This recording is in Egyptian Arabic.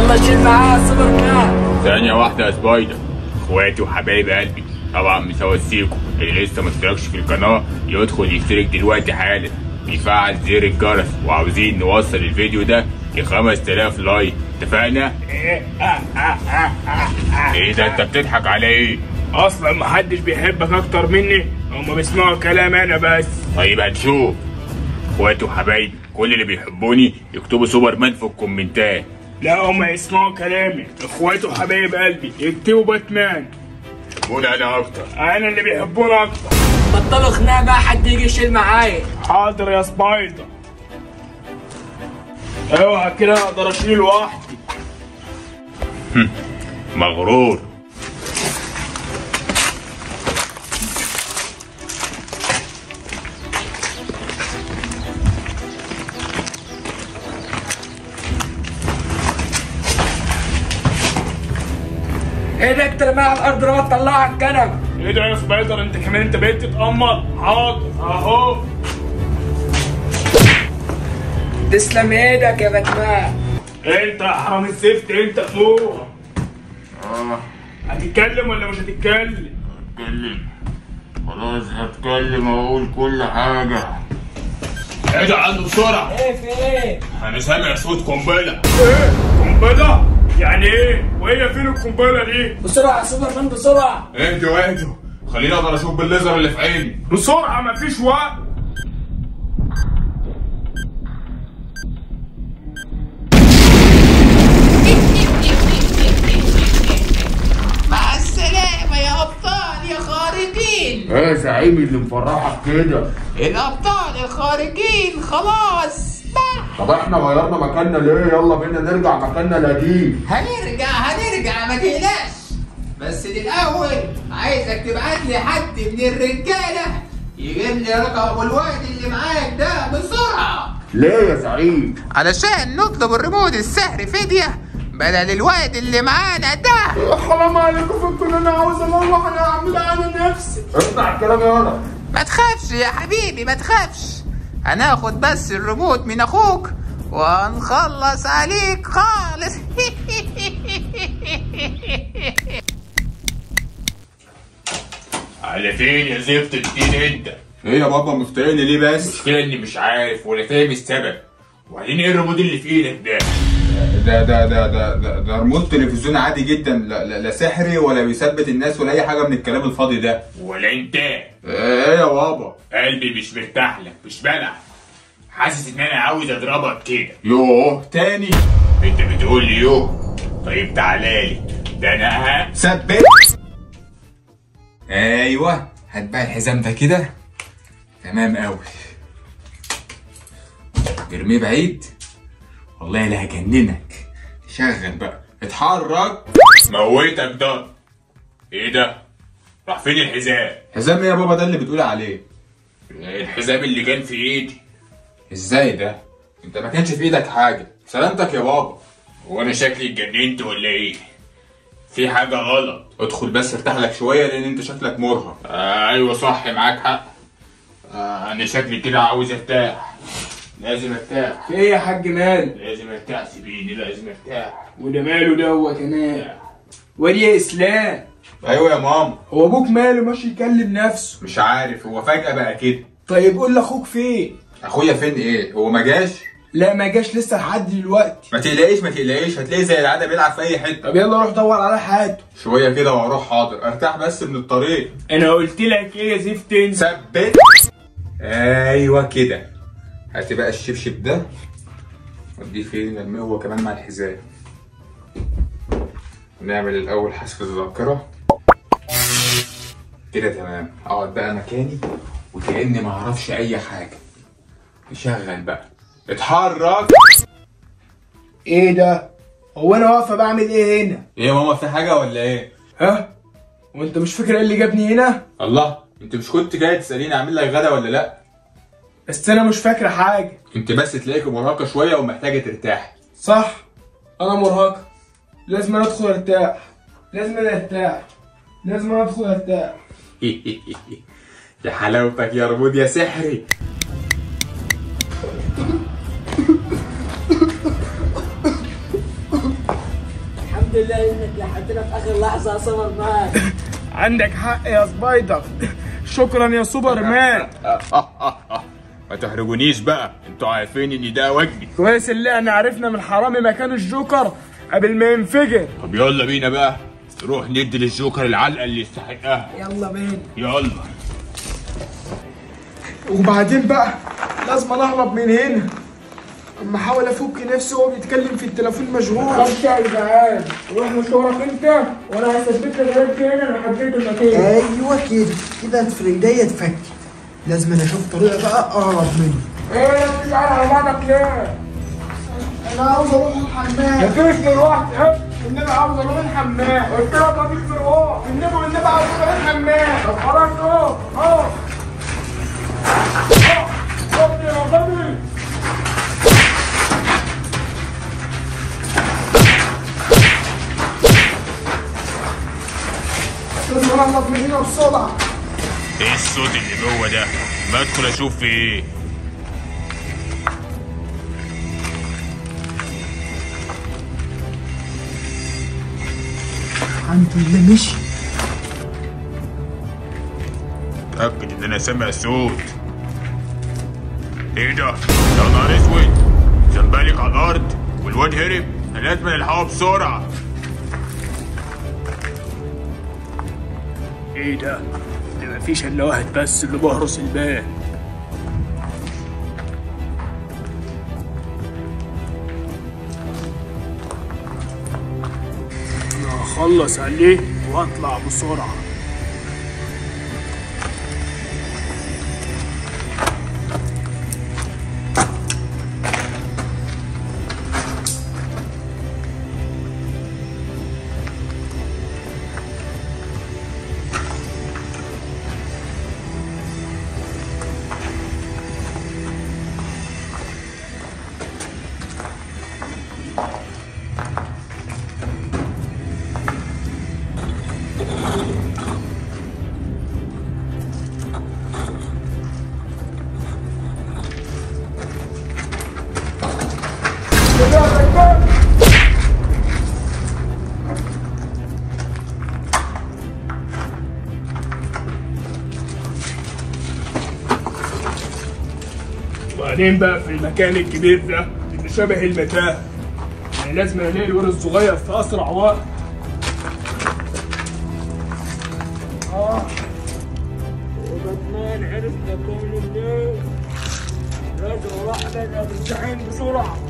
يلا شيل معاه سوبر مان ثانية واحدة يا سبايدر اخواتي وحبايب قلبي طبعا مش هوصيكم اللي لسه ما اشتركش في القناة يدخل يشترك دلوقتي حالا يفعل زر الجرس وعاوزين نوصل الفيديو ده ل 5000 لايك اتفقنا؟ ايه ده انت بتضحك على ايه؟ اصلا محدش بيحبك اكتر مني هما بيسمعوا كلام انا بس طيب هنشوف اخواتي وحبايبي كل اللي بيحبوني يكتبوا سوبر مان في الكومنتات لا هما يسمعوا كلامي اخواتي وحبايب قلبي يكتبوا باتمان يحبوني انا اكتر انا اللي بيحبونا اكتر بطلوا خناقه بقى حد يجي يشيل معايا حاضر يا سبايدر اوعى كده اقدر اشيل لوحدي مغرور ايه ده انت رماها على الارض لما تطلعها على الكنبه ايه ده يا سبايدر انت كمان انت بقيت تتأمر حاضر اهو تسلم ايدك يا باتمان انت يا حرام الزفت انت فوق اه هتتكلم ولا مش هتتكلم اتكلم خلاص هتكلم واقول كل حاجة ابعد عنه بسرعة ايه في ايه انا سامع صوت قنبلة ايه قنبله يعني ايه وهي فين القنبله دي بسرعه يا سوبر مان بسرعه اهدوا اهدوا خليني اقدر اشوف بالليزر اللي في عيني بسرعه مفيش وقت مع السلامة يا أبطال يا خارجين ايه يا زعيم اللي مفرحك كده الأبطال الخارجين خلاص بقى طب احنا غيرنا مكاننا ليه يلا بينا نرجع مكاننا القديم هنرجع هنرجع ما تقلقش بس الأول عايزك تبعت لي حد من الرجالة يجيب لي رقم الواد اللي معاك ده بسرعة ليه يا زعيم علشان نطلب الريموت السحر فدية بدل الواد اللي معانا ده حرام عليكم فكروا ان انا عاوز اروح انا هعملها على نفسي اسمع الكلام يلا ما تخافش يا حبيبي ما تخافش هناخد بس الريموت من اخوك وهنخلص عليك خالص على فين يا زفت الدين انت ايه يا بابا مفترقني ليه بس؟ المشكلة اني مش عارف ولا فاهم السبب وبعدين ايه الريموت اللي في ايدك ده ده ده ده ده ده, ده ريموت تلفزيون عادي جدا لا, لا, لا سحري ولا بيثبت الناس ولا اي حاجه من الكلام الفاضي ده ولا انت ايه يا بابا قلبي مش مرتاح لك مش بلع حاسس ان انا عاوز اضربك كده يوه تاني انت بتقول لي يوه طيب تعالى لي ده انا ها ثبت ايوه هات بقى الحزام ده كده تمام قوي ارميه بعيد والله لا هجننك شغل بقى اتحرك موتك ده ايه ده راح فين الحزام حزام ايه يا بابا ده اللي بتقول عليه الحزام اللي كان في ايدي ازاي ده انت ما كانش في ايدك حاجه سلامتك يا بابا هو انا شكلي اتجننت ولا ايه في حاجه غلط ادخل بس ارتاح لك شويه لان انت شكلك مرهق آه ايوه صح معاك حق آه انا شكلي كده عاوز ارتاح لازم ارتاح في ايه يا حاج مال لازم ارتاح سيبيني لازم ارتاح وده ماله دوت كمان ودي يا اسلام ايوه يا ماما هو ابوك ماله ماشي يكلم نفسه مش عارف هو فجاه بقى كده طيب قول لاخوك فين اخويا فين ايه هو ما جاش لا ما جاش لسه لحد دلوقتي ما تقلقيش ما تقلقيش هتلاقيه زي العاده بيلعب في اي حته طب يلا روح دور على حياته شويه كده واروح حاضر ارتاح بس من الطريق انا قلت لك ايه يا زفت انت ثبت ايوه كده هات بقى الشبشب ده وديه فين نرميه هو كمان مع الحزام نعمل الاول حذف الذاكره كده تمام اقعد بقى مكاني وكاني ما اعرفش اي حاجه نشغل بقى اتحرك ايه ده هو انا واقفه بعمل ايه هنا ايه يا ماما في حاجه ولا ايه ها وانت مش فاكر ايه اللي جابني هنا الله انت مش كنت جاي تساليني اعمل لك غدا ولا لا بس انا مش فاكره حاجه انت بس تلاقيك مرهقه شويه ومحتاجه ترتاح صح انا مرهقه لازم أنا ادخل ارتاح لازم أنا ارتاح لازم أنا ادخل ارتاح يا حلاوتك يا رمود يا سحري الحمد لله انك لحقتنا في اخر لحظه يا سمر مان عندك حق يا سبايدر شكرا يا سوبر مان ما تحرجونيش بقى انتوا عارفين ان ده واجبي كويس اللي احنا عرفنا من حرامي مكان الجوكر قبل ما ينفجر طب يلا بينا بقى نروح ندي للجوكر العلقه اللي يستحقها يلا بينا يلا وبعدين بقى لازم أنا اهرب من هنا اما احاول افك نفسي وهو بيتكلم في التليفون مشغول خمسة يا جدعان روح مشوارك انت وانا هثبت لك دلوقتي هنا انا حددت المكان ايوه كده كده الفرنجيه اتفكت لازم انا اشوف طريقه بقى اقرب منه ايه بتزعل على بعضك ليه؟ انا عاوز اروح الحمام مفيش دلوقتي ها؟ النبي عاوز اروح الحمام قلت لك مفيش مروح النبي والنبي عاوز اروح الحمام طب خلاص اهو اهو خد يا غبي لازم أنا اهرب من هنا بسرعه ايه الصوت اللي جوه ده ما ادخل اشوف في ايه الحمد لله مشي اتاكد ان انا سامع صوت ايه ده يا نهار اسود زنبالك على الارض والواد هرب انا لازم نلحقه بسرعه ايه ده؟ ده مفيش الا واحد بس اللي بهرس الباب انا هخلص عليه واطلع بسرعه وبعدين بقى في المكان الكبير ده اللي شبه المتاهه يعني لازم الاقي الولد الصغير في اسرع وقت اه وباتمان عرف مكان الليل لازم اروح ابعد عن الزعيم بسرعه